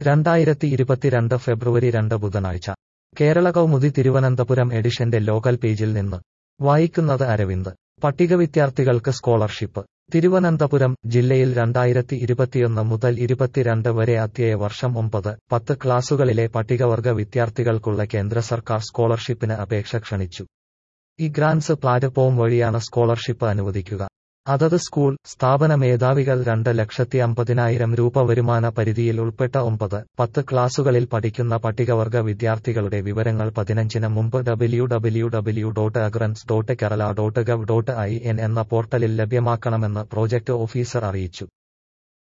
രണ്ടായിരത്തി ഇരുപത്തിരണ്ട് ഫെബ്രുവരി രണ്ട് ബുധനാഴ്ച കേരള കൗമുദി തിരുവനന്തപുരം എഡിഷന്റെ ലോക്കൽ പേജിൽ നിന്ന് വായിക്കുന്നത് അരവിന്ദ് പട്ടിക വിദ്യാർത്ഥികൾക്ക് സ്കോളർഷിപ്പ് തിരുവനന്തപുരം ജില്ലയിൽ രണ്ടായിരത്തി ഇരുപത്തിയൊന്ന് മുതൽ ഇരുപത്തിരണ്ട് വരെ അധ്യയ വർഷം ഒമ്പത് പത്ത് ക്ലാസുകളിലെ പട്ടികവർഗ വിദ്യാർത്ഥികൾക്കുള്ള കേന്ദ്ര സർക്കാർ സ്കോളർഷിപ്പിന് അപേക്ഷ ക്ഷണിച്ചു ഈ ഗ്രാൻസ് പ്ലാറ്റ്ഫോം വഴിയാണ് സ്കോളർഷിപ്പ് അനുവദിക്കുക അതത് സ്കൂൾ സ്ഥാപന മേധാവികൾ രണ്ട് ലക്ഷത്തി അമ്പതിനായിരം രൂപ വരുമാന പരിധിയിൽ ഉൾപ്പെട്ട ഒമ്പത് പത്ത് ക്ലാസുകളിൽ പഠിക്കുന്ന പട്ടികവർഗ വിദ്യാർത്ഥികളുടെ വിവരങ്ങൾ പതിനഞ്ചിന് മുമ്പ് W W W dot egrants dot Kerala dot gov dot I N എന്ന പോർട്ടലിൽ ലഭ്യമാക്കണമെന്ന് പ്രോജക്ട് ഓഫീസർ അറിയിച്ചു